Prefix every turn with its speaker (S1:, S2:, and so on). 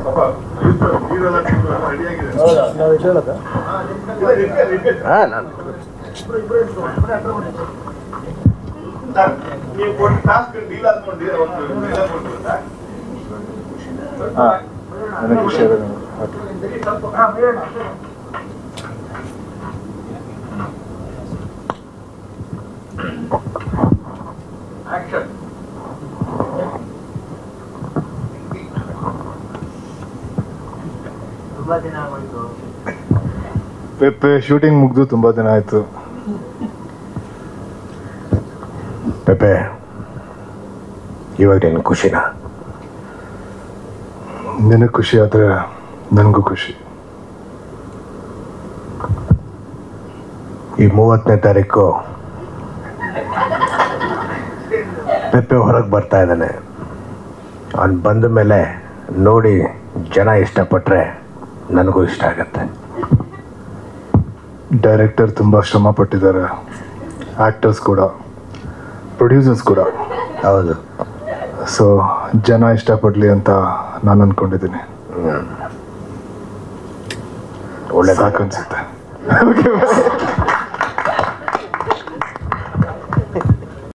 S1: ಹಾ ನಾನು
S2: ನೀವು ಕೊಟ್ಟ ಟಾಸ್ಕ್ ಡೀಲ್ ಹಾಕೊಂಡು ಒಂದು ಡೀಲ್ ಹಾಕೊಂಡು
S3: ನನಗೆ ಖುಷಿ ಆಗೋದು
S2: ಆಕ್ಷನ್
S4: ತುಂಬಾ ದಿನ ಆಗೋಯ್ತು
S3: ಪೆಪ್ಪೆ ಶೂಟಿಂಗ್ ಮುಗ್ದು ತುಂಬಾ ದಿನ ಆಯ್ತು
S1: ಪೆಪೆ ಇವಾಗ ನೀನು ಖುಷಿನಾ
S3: ನಿನಗೆ ಖುಷಿ ಆದ್ರೆ ನನಗೂ ಖುಷಿ
S1: ಈ ಮೂವತ್ತನೇ ತಾರೀಕು ಪೆಪ್ಪೆ ಹೊರಗೆ ಬರ್ತಾ ಇದ್ದಾನೆ ಅವನು ಬಂದ ಮೇಲೆ ನೋಡಿ ಜನ ಇಷ್ಟಪಟ್ಟರೆ ನನಗೂ ಇಷ್ಟ ಆಗತ್ತೆ
S3: ಡೈರೆಕ್ಟರ್ ತುಂಬ ಶ್ರಮ ಪಟ್ಟಿದ್ದಾರೆ ಆ್ಯಕ್ಟರ್ಸ್ ಕೂಡ ಪ್ರೊಡ್ಯೂಸರ್ಸ್ ಕೂಡ
S1: ಹೌದು
S3: ಸೊ ಜನ ಇಷ್ಟಪಡಲಿ ಅಂತ ನಾನು ಅಂದ್ಕೊಂಡಿದ್ದೀನಿ
S1: ಒಳ್ಳೆ
S3: ಸಾಕನ್ಸುತ್ತೆ